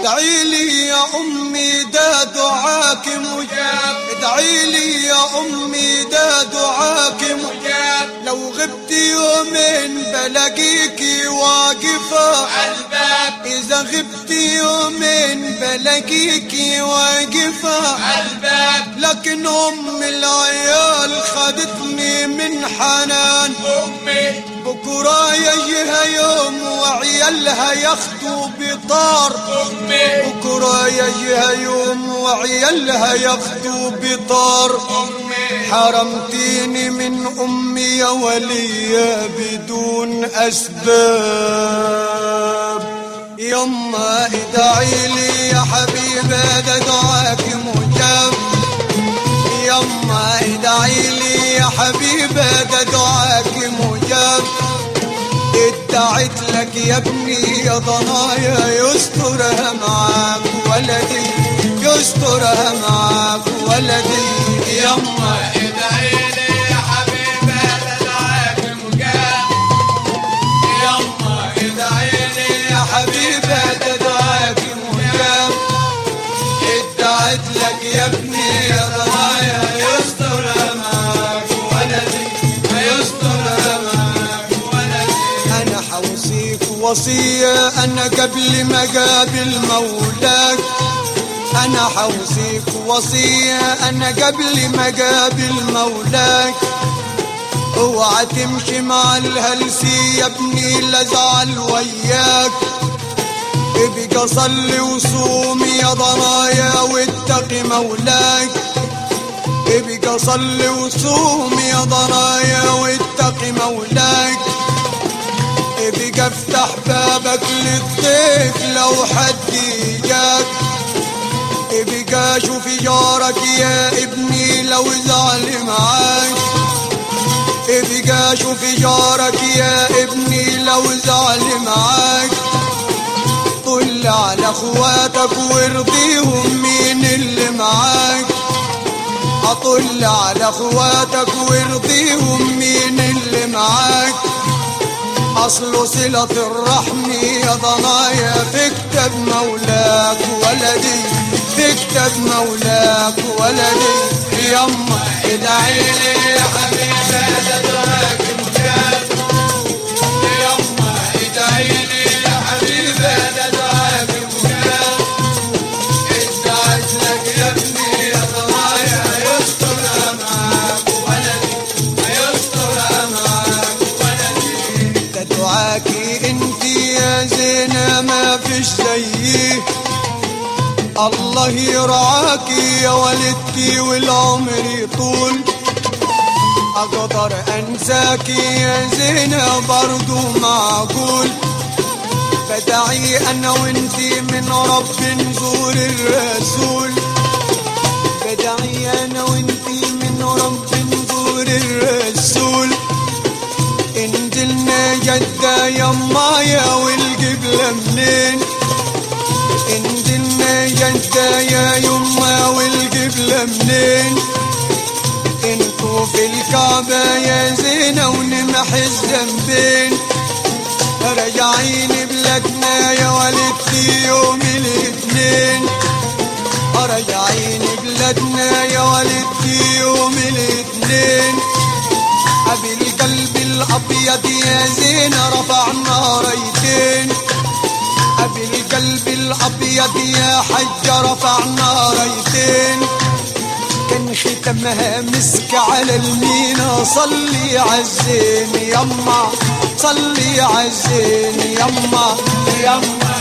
ادعي لي يا امي ده دعاك مجاب ادعي لي يا امي ده دعاك مجاب لو غبت يومين بلاقيكي واقفة الباب اذا غبت يومين بلاقيكي واقفة الباب لكن ام العيال خدتني من حنان امي بكرة يجيها يوم وعيالها ياخدوا بطار امي بكرة يجيها يوم وعيالها ياخدوا بطار امي حرمتيني من أمي يا ولية بدون أسباب يما ادعي لي يا حبيبة ده دعاك مجاب يما ادعي لي يا حبيبة ده دعاك مجاب ادعت لك يا ابني يا ضنايا يسترها معاك ولدي يسترها معاك ولدي يما ادعي لي يا حبيبي تدعاك مجاب يما ادعي لي يا حبيبة تدعاك مجاب ادعت لك يا ابني يا ضنايا يسترها معاك ولدي يسترها معاك ولدي انا حوصيك وصية انا قبل ما قابل مولاك انا حوصيك وصية انا قبل ما قابل مولاك اوعى تمشي مع الهلسي يا ابني لازعل وياك ابقى صلي وصوم يا ضنايا واتقي مولاك ابقى صلي وصوم يا ضنايا واتقي مولاك ابقى افتح بابك للضيف لو حد جاك ابقى شوف جارك يا ابني لو زعل معاك ابقى شوف جارك يا ابني لو زعل معاك طل على اخواتك وارضيهم مين اللي معاك اطل على اخواتك وارضيهم مين اللي معاك اصل صلة الرحم يا ضنايا في كتاب مولاك ولدي في كتاب مولاك ولدي يما ادعي لي يا حبيبي تدعاك مجاب يما ادعي لي يا حبيبي تدعاك مجاب ادعت لك يا ابني يا ضنايا يسترها معاك ولدي يسترها معاك ولدي ده دعاكي انت يا زينة ما فيش زيه الله يرعاكي يا والدتي والعمر يطول اقدر انساكي يا زينة برضو معقول بدعي انا وانتي من رب نزور الرسول بدعي انا وانتي من رب نزور الرسول انزلنا جدة يمايا والقبلة منين انزلنا جدة يا يما والقبلة منين انتو في الكعبة يا زينة ونمحي الذنبين راجعين بلادنا يا والدتي يوم الاثنين راجعين بلادنا يا والدتي يوم الاثنين ابي القلب الابيض يا زينة رفعنا رايتين ابي القلب الابيض يا حج رفعنا رايتين كان ختمها مسك على المينا صلي عالزين يما صلي عالزين يما يما